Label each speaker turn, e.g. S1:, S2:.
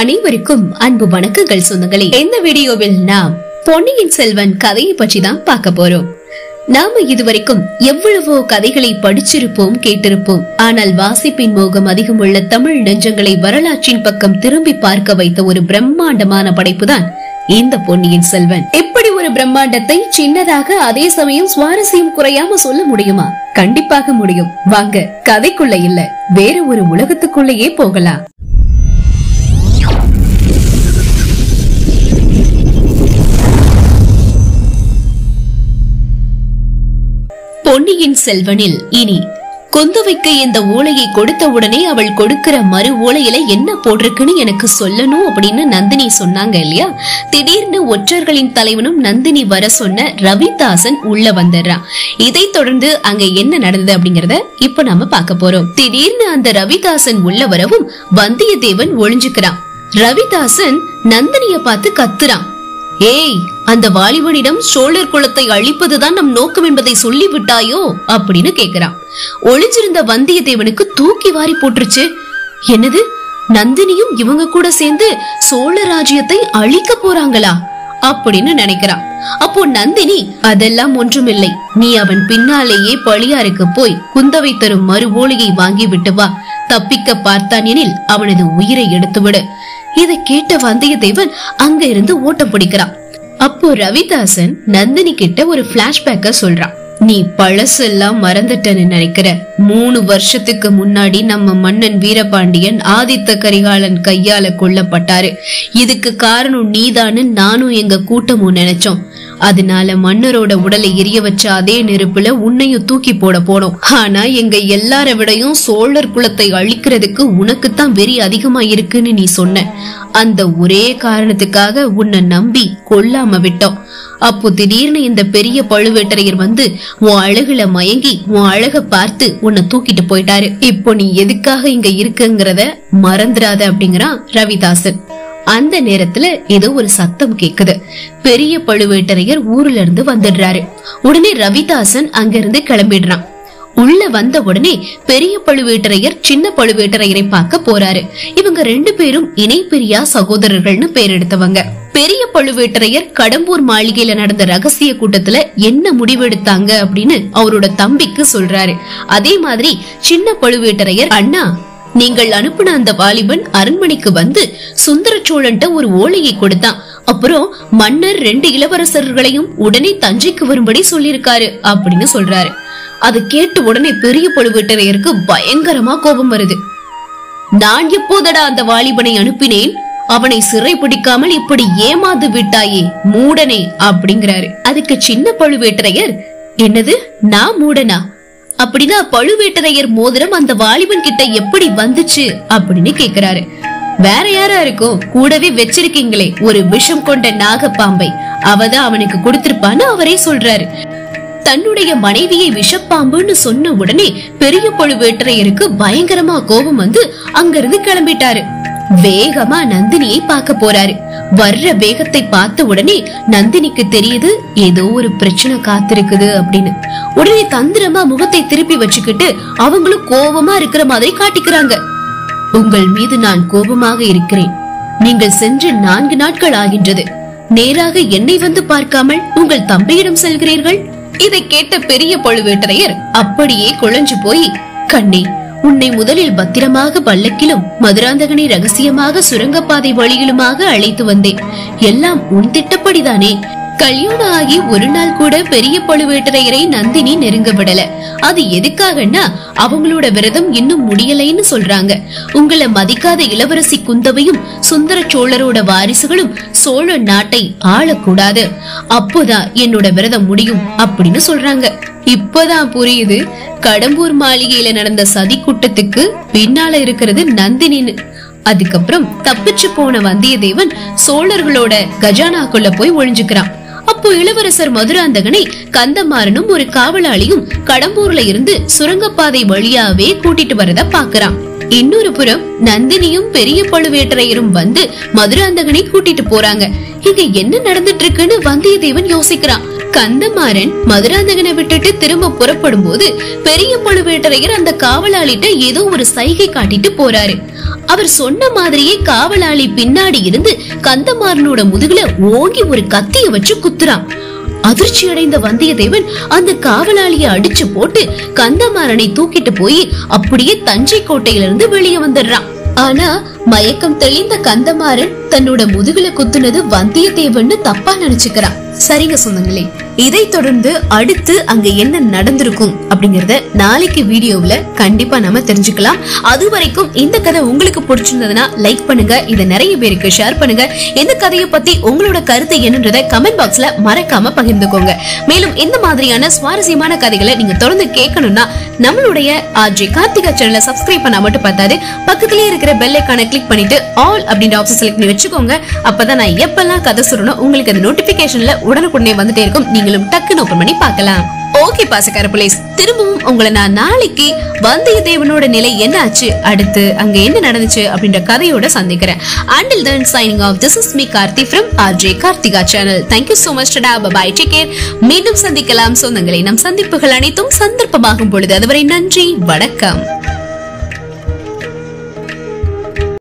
S1: அனைவருக்கும் அன்பு வணக்கங்கள் சொந்தங்களே இந்த வீடியோவில் நாம் பொன்னியின் செல்வன் கதையை பற்றி தான் பார்க்க போறோம் நாம இதுவரைக்கும் எவ்வளவோ கதைகளை படிச்சிருப்போம் கேட்டிருப்போம் ஆனால் வாசிப்பின் மோகம் அதிகம் உள்ள தமிழ் நெஞ்சங்களை வரலாற்றின் பக்கம் திரும்பி பார்க்க வைத்த ஒரு பிரம்மாண்டமான படைப்புதான் இந்த பொன்னியின் செல்வன் எப்படி ஒரு பிரம்மாண்டத்தை சின்னதாக அதே சமயம் சுவாரஸ்யம் குறையாம சொல்ல முடியுமா கண்டிப்பாக முடியும் வாங்க கதைக்குள்ள இல்ல வேற ஒரு உலகத்துக்குள்ளேயே போகலாம் பொன்னியின் செல்வனில் இனி குந்தவைக்கு இந்த ஓலையை கொடுத்த உடனே அவள் கொடுக்கிற மறு ஓலையில என்ன போட்டிருக்குன்னு எனக்கு சொல்லணும் அப்படின்னு நந்தினி சொன்னாங்க இல்லையா திடீர்னு ஒற்றர்களின் தலைவனும் நந்தினி வர சொன்ன ரவிதாசன் உள்ள வந்துடுறான் இதைத் தொடர்ந்து அங்க என்ன நடந்தது அப்படிங்கறத இப்ப நாம பார்க்க போறோம் திடீர்னு அந்த ரவிதாசன் உள்ள வரவும் வந்தியத்தேவன் ஒளிஞ்சுக்கிறான் ரவிதாசன் நந்தினிய பார்த்து கத்துறான் ஏய் அந்த வாலிபனிடம் சோழர் குலத்தை அழிப்பதுதான் நம் நோக்கம் என்பதை சொல்லி விட்டாயோ அப்படின்னு கேக்குறான் ஒளிஞ்சிருந்த வந்தியத்தேவனுக்கு தூக்கி வாரி போட்டுருச்சு என்னது நந்தினியும் இவங்க கூட சேர்ந்து சோழ ராஜ்யத்தை அழிக்க போறாங்களா அப்படின்னு நினைக்கிறான் அப்போ நந்தினி அதெல்லாம் ஒன்றுமில்லை நீ அவன் பின்னாலேயே பழியாருக்கு போய் குந்தவை தரும் மறு ஓலையை வாங்கி விட்டு வா தப்பிக்க பார்த்தான் எனில் அவனது உயிரை எடுத்துவிடு இதை கேட்ட வந்தியத்தேவன் அங்க இருந்து ஓட்டம் பிடிக்கிறான் அப்போ ரவிதாசன் நந்தினி கிட்ட ஒரு பிளாஷ்பேக்க சொல்றான் நீ பழசெல்லாம் மறந்துட்டன்னு நினைக்கிற மூணு வருஷத்துக்கு முன்னாடி நம்ம மன்னன் வீரபாண்டியன் ஆதித்த கரிகாலன் கையால கொல்லப்பட்டாரு இதுக்கு காரணம் நீதான்னு நானும் எங்க கூட்டமும் நினைச்சோம் அதனால மன்னரோட உடலை எரிய வச்ச அதே நெருப்புல உன்னையும் தூக்கி போட போனோம் ஆனா எங்க எல்லார விடையும் சோழர் குலத்தை அழிக்கிறதுக்கு உனக்குத்தான் வெறி அதிகமா இருக்குன்னு நீ சொன்ன அந்த ஒரே காரணத்துக்காக உன்னை நம்பி கொல்லாம விட்டோம் அப்போ திடீர்னு இந்த பெரிய பழுவேட்டரையர் வந்து உன் அழகுல மயங்கி உன் அழக பார்த்து உன்னை தூக்கிட்டு போயிட்டாரு இப்போ நீ எதுக்காக இங்க இருக்குங்கிறத மறந்துடாத அப்படிங்கிறான் ரவிதாசன் அந்த நேரத்துல ஏதோ ஒரு சத்தம் கேக்குது பெரிய பழுவேட்டரையர் ஊர்ல இருந்து வந்துடுறாரு உடனே ரவிதாசன் அங்கிருந்து கிளம்பிடுறான் உள்ள வந்த உடனே பெரிய பழுவேட்டரையர் சின்ன பழுவேட்டரையரை பார்க்க போறாரு இவங்க ரெண்டு பேரும் இணை பிரியா சகோதரர்கள்னு பேர் எடுத்தவங்க பெரிய பழுவேட்டரையர் கடம்பூர் மாளிகையில நடந்த ரகசிய கூட்டத்துல என்ன முடிவெடுத்தாங்க அப்படின்னு அவரோட தம்பிக்கு சொல்றாரு அதே மாதிரி சின்ன பழுவேட்டரையர் அண்ணா நீங்கள் அனுப்புன அந்த வாலிபன் அரண்மனைக்கு வந்து சுந்தர சோழன்ட்ட ஒரு ஓலையை கொடுத்தான் அப்புறம் மன்னர் ரெண்டு இளவரசர்களையும் உடனே தஞ்சைக்கு வரும்படி சொல்லிருக்காரு அப்படின்னு சொல்றாரு அது கேட்டு உடனே பெரிய பழுவேட்டரையருக்கு பயங்கரமா கோபம் வருது நான் எப்போதடா அந்த வாலிபனை அனுப்பினேன் அவனை சிறை பிடிக்காமல் இப்படி ஏமாந்து விட்டாயே மூடனே அப்படிங்கிறாரு அதுக்கு சின்ன பழுவேட்டரையர் என்னது நான் மூடனா அப்படின்னா பழுவேட்டரையர் மோதிரம் அந்த வாலிபன் கிட்ட எப்படி வந்துச்சு அப்படின்னு கேக்குறாரு வேற யாரா இருக்கும் கூடவே வச்சிருக்கீங்களே ஒரு விஷம் கொண்ட நாகப்பாம்பை அவதான் அவனுக்கு கொடுத்திருப்பான்னு அவரே சொல்றாரு தன்னுடைய மனைவியை விஷப்பாம்புன்னு சொன்ன உடனே பெரிய பழுவேட்டரையருக்கு பயங்கரமா கோபம் வந்து அங்கிருந்து கிளம்பிட்டாரு வேகமா நந்தினியை பார்க்க போறாரு வர்ற வேகத்தை பார்த்த உடனே நந்தினிக்கு தெரியுது ஏதோ ஒரு பிரச்சனை காத்திருக்குது அப்படின்னு உடனே தந்திரமா முகத்தை திருப்பி வச்சுக்கிட்டு அவங்களும் கோபமா இருக்கிற மாதிரி காட்டிக்கிறாங்க உங்கள் மீது நான் கோபமாக இருக்கிறேன் நீங்கள் சென்று நான்கு நாட்கள் ஆகின்றது நேராக என்னை வந்து பார்க்காமல் உங்கள் தம்பியிடம் செல்கிறீர்கள் இதை கேட்ட பெரிய பழுவேட்டரையர் அப்படியே குழஞ்சு போய் கண்ணே உன்னை முதலில் பத்திரமாக பல்லக்கிலும் மதுராந்தகனை ரகசியமாக சுரங்கப்பாதை வழியிலுமாக அழைத்து வந்தேன் எல்லாம் உன் திட்டப்படிதானே கல்யாணம் ஆகி ஒரு நாள் கூட பெரிய பழுவேட்டரையரை நந்தினி நெருங்க விடல அது எதுக்காகன்னா அவங்களோட விரதம் இன்னும் முடியலைன்னு சொல்றாங்க உங்களை மதிக்காத இளவரசி குந்தவையும் சுந்தர சோழரோட வாரிசுகளும் சோழ நாட்டை ஆளக்கூடாது அப்போதான் என்னோட விரதம் முடியும் அப்படின்னு சொல்றாங்க இப்பதான் புரியுது கடம்பூர் மாளிகையில நடந்த சதி கூட்டத்துக்கு பின்னால இருக்கிறது நந்தினின்னு அதுக்கப்புறம் தப்பிச்சு போன வந்தியத்தேவன் சோழர்களோட கஜானாக்குள்ள போய் ஒழிஞ்சுக்கிறான் அப்போ இளவரசர் மதுராந்தகனை கந்தமாறனும் ஒரு காவலாளியும் கடம்பூர்ல இருந்து சுரங்கப்பாதை வழியாவே கூட்டிட்டு வரத பாக்குறான் இன்னொரு புறம் நந்தினியும் பெரிய பழுவேட்டரையரும் வந்து மதுராந்தகனை கூட்டிட்டு போறாங்க இங்க என்ன நடந்துட்டு இருக்குன்னு வந்தியத்தேவன் யோசிக்கிறான் கந்தமாறன் மதுராந்தகனை விட்டுட்டு திரும்ப புறப்படும் போது பெரிய பழுவேட்டரையர் அந்த காவலாளிட்ட ஏதோ ஒரு சைகை காட்டிட்டு போறாரு அவர் சொன்ன மாதிரியே காவலாளி பின்னாடி இருந்து கந்தமாறனோட முதுகுல ஓங்கி ஒரு கத்திய வச்சு குத்துறான் அதிர்ச்சி அடைந்த வந்தியத்தேவன் அந்த காவலாளிய அடிச்சு போட்டு கந்தமாறனை தூக்கிட்டு போய் அப்படியே தஞ்சை கோட்டையிலிருந்து வெளியே வந்துடுறான் ஆனா மயக்கம் தெளிந்த கந்தமாறன் தன்னோட முதுகுல குத்துனது வந்தியத்தேவன்னு தப்பா நினைச்சுக்கிறான் சரிங்க சொந்தங்களே இதை தொடர்ந்து அடுத்து அங்க என்ன நடந்திருக்கும் அப்படிங்கறத நாளைக்கு வீடியோவுல கண்டிப்பா நாம தெரிஞ்சுக்கலாம் அது வரைக்கும் இந்த கதை உங்களுக்கு பிடிச்சிருந்ததுன்னா லைக் பண்ணுங்க இதை நிறைய பேருக்கு ஷேர் பண்ணுங்க இந்த கதையை பத்தி உங்களோட கருத்து என்னன்றத கமெண்ட் பாக்ஸ்ல மறக்காம பகிர்ந்துக்கோங்க மேலும் இந்த மாதிரியான சுவாரஸ்யமான கதைகளை நீங்க தொடர்ந்து கேட்கணும்னா நம்மளுடைய ஆர்ஜே கார்த்திகா சேனலை சப்ஸ்கிரைப் பண்ணா மட்டும் பார்த்தாது பக்கத்திலேயே இருக்கிற பெல் ஐக்கானை கிளிக் பண்ணிட்டு ஆல் அப்படின்ற ஆப்ஷன் செலக்ட் பண்ணி வச்சுக்கோங்க அப்பதான் நான் எப்பெல்லாம் கதை சொல்லணும் உங்களுக்கு அந்த நோட்டிபிகேஷன்ல உடனுக்குடனே வந்துட்டே இருக்கும் நீங்களும் டக்குன்னு ஓபன் பண்ணி பார்க்கலாம் ஓகே பாசக்கார புலேஸ் திரும்பவும் உங்களை நான் நாளைக்கு வந்தியத்தேவனோட நிலை என்ன ஆச்சு அடுத்து அங்க என்ன நடந்துச்சு அப்படின்ற கதையோட சந்திக்கிறேன் until then signing off this is me Karthi from RJ Karthika channel thank you so much tata bye take care மீண்டும் சந்திக்கலாம் சொந்தங்களை நம் சந்திப்புகள் அனைத்தும் சந்தர்ப்பமாகும் பொழுது அதுவரை நன்றி வணக்கம்